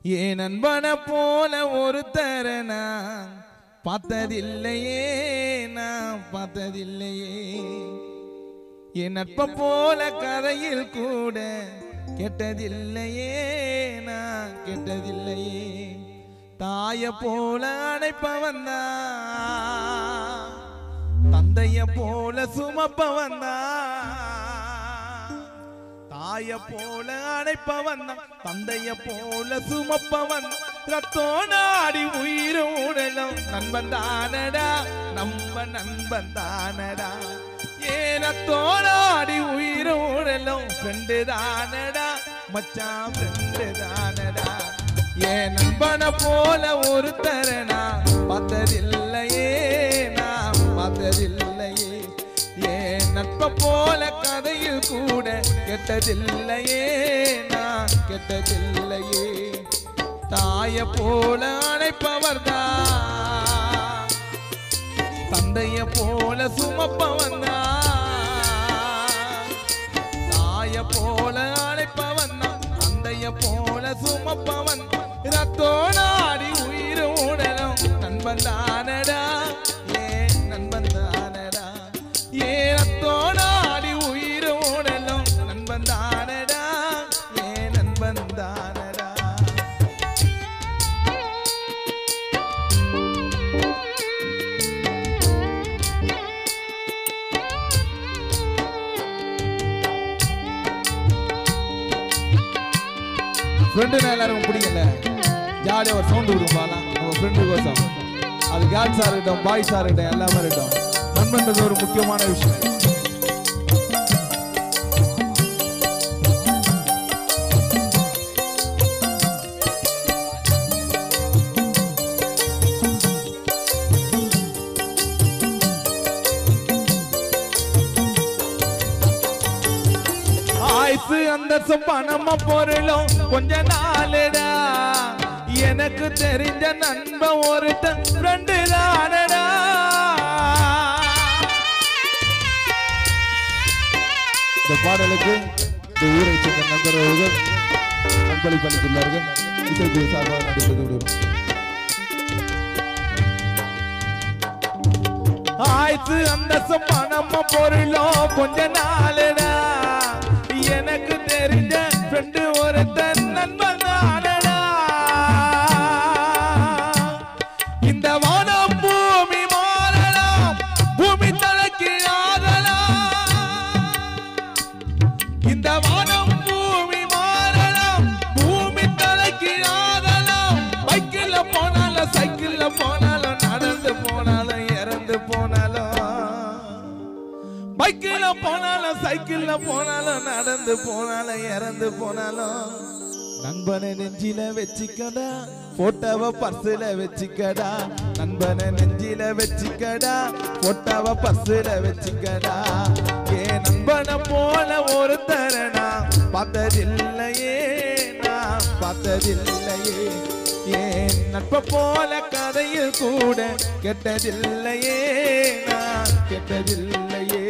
ஏன் நண்பன போல ஒருத்தர நான் பார்த்ததில்லையே நான் பார்த்ததில்லையே என் நட்ப போல கதையில் கூட கெட்டதில்லையே நான் கெட்டதில்லையே தாய போல அணைப்பவன் தான் தந்தைய போல சுமப்பவன் தான் தாய போல அணைப்பவன் தான் தந்தைய போல சுமப்பவன் ரத்தோனாடி உயிரோடலும் நண்பன் தானடா நம்ப நண்பன் தானடா ஏனத்தோடாடி உயிரோடலும் ஃப்ரெண்டு தானடா மச்சான் ஃப்ரெண்டு தானடா ஏன் நண்பனை போல ஒருத்தரனா பார்த்ததில்லையே நான் பார்த்ததில்லையே ஏன் நட்ப போல கதையில் கூட கெட்டதில்லையே நான் கெட்டதில்லையே தாய போல அணைப்பவர்தான் தந்தைய போல சுமப்பவன் தாய போல அழைப்பவன் தந்தைய போல சுமப்பவன் ரத்தோடாடி உயிரோடனும் நண்பன் தானடா ஏ நண்பன் தானடா ஏ ரத்தோடாடி உயிரோடனும் நண்பன் தானடா ஏ நண்பன் தானடா ஃப்ரெண்டுனா எல்லாருக்கும் பிடிக்கல ஜாலியாக ஒரு சவுண்டு கொடுப்பாலாம் நம்ம ஃப்ரெண்டு கோசம் அது கேர்ள்ஸாக இருக்கட்டும் பாய்ஸாக இருக்கட்டும் எல்லாமே இருக்கட்டும் நண்பன்றது ஒரு முக்கியமான விஷயம் ஆயுசு அந்த பணம பொருளும் கொஞ்ச நாளுடா எனக்கு தெரிஞ்ச நண்பன் ஒருத்தன் ரெண்டு தானடா இந்த பாடலுக்கு இந்த ஊரை சேர்ந்த நண்பர்கள் அன்பளிப்பளித்துள்ளார்கள் இசைக்குழு சார்பாக நடிப்பது விடுவோம் ஆய்த்து அந்த பணம பொருளோ கொஞ்ச நாளுடா எனக்கு தெரிஞ்ச ஃப்ரெண்டு ஒருத்தன் நண்பன் தானடா இந்த வானம் பூமி மாறலாம் பூமி தலைக்கீழாகலாம் இந்த வானம் பூமி மாறலாம் பூமி தலைக்கீழாகலாம் பைக்கில் போனாலும் சைக்கிள்ல போனாலும் நடந்து போனாலும் இறந்து போனாலும் பைக்கில் போனாலும் சைக்கிள்ல போனாலும் நடந்து போனாலும் இறந்து போனாலும் நண்பனை நெஞ்சில வச்சுக்கடா போட்டோவ பர்சுல வச்சுக்கடா நண்பனை நெஞ்சில வச்சுக்கடா போட்டோவ பர்சுல வச்சுக்கடா ஏ நண்பனை போல ஒருத்தர நான் பார்த்ததில்லையே நான் பார்த்ததில்லையே ஏன் நட்ப போல கதையில் கூட கெட்டதில்லையே நான் கெட்டதில்லையே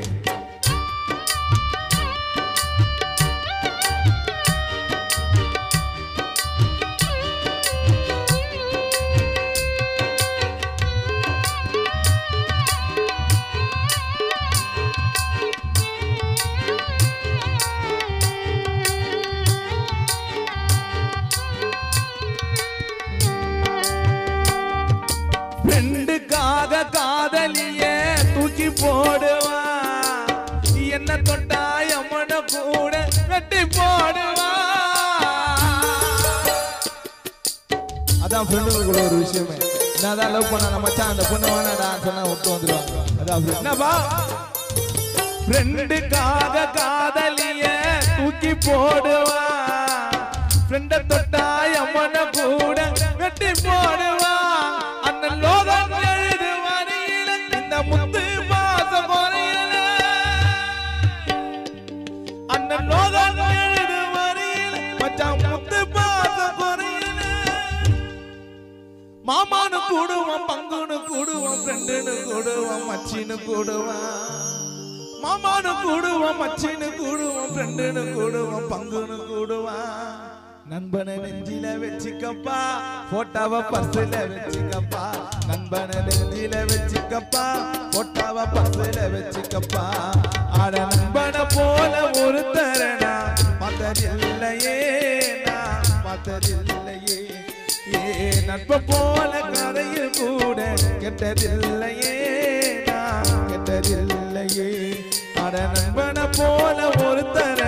ஃப்ரெண்டுக்காக காதலிய தூக்கி போடுவான் என்ன தொட்டா எம்மன கூட வெட்டி போடுவான் அதான் ஃப்ரெண்டுக்குள்ள ஒரு விஷயமே என்னதான் லவ் பண்ண மச்சான் அந்த பொண்ணு வேணாடா சொன்னா விட்டு வந்துருவாங்க அதான் friend. என்னப்பா ஃப்ரெண்டுக்காக காதலிய தூக்கி போடுவான் ஃப்ரெண்ட தொட்டா எம்மன கூட வெட்டி போடுவான் அண்ணன் லோகம் எழுது வரியில இந்த முத்து மாச குறையில அண்ணன் லோகம் எழுது வரியில மச்சான் முத்து மாச குறையில மாமானு கூடுவான் பங்குனு கூடுவான் ஃப்ரெண்டுன்னு கூடுவான் மச்சின்னு கூடுவான் மாமானு கூடுவான் மச்சின்னு கூடுவான் ஃப்ரெண்டுன்னு கூடுவான் பங்குன்னு கூடுவான் நண்பனை நெஞ்சில வச்சுக்கப்பா போட்டாவ பர்சுல வச்சுக்கப்பா நண்பனை நெஞ்சில வச்சுக்கப்பா போட்டாவ பர்சுல வச்சுக்கப்பா அட நண்பனை போல ஒருத்தரனா பார்த்ததில்லையே நான் பார்த்ததில்லையே ஏ நட்ப போல கதையில் கூட கெட்டதில்லையே நான் கெட்டதில்லையே அட நண்பனை போல ஒருத்தர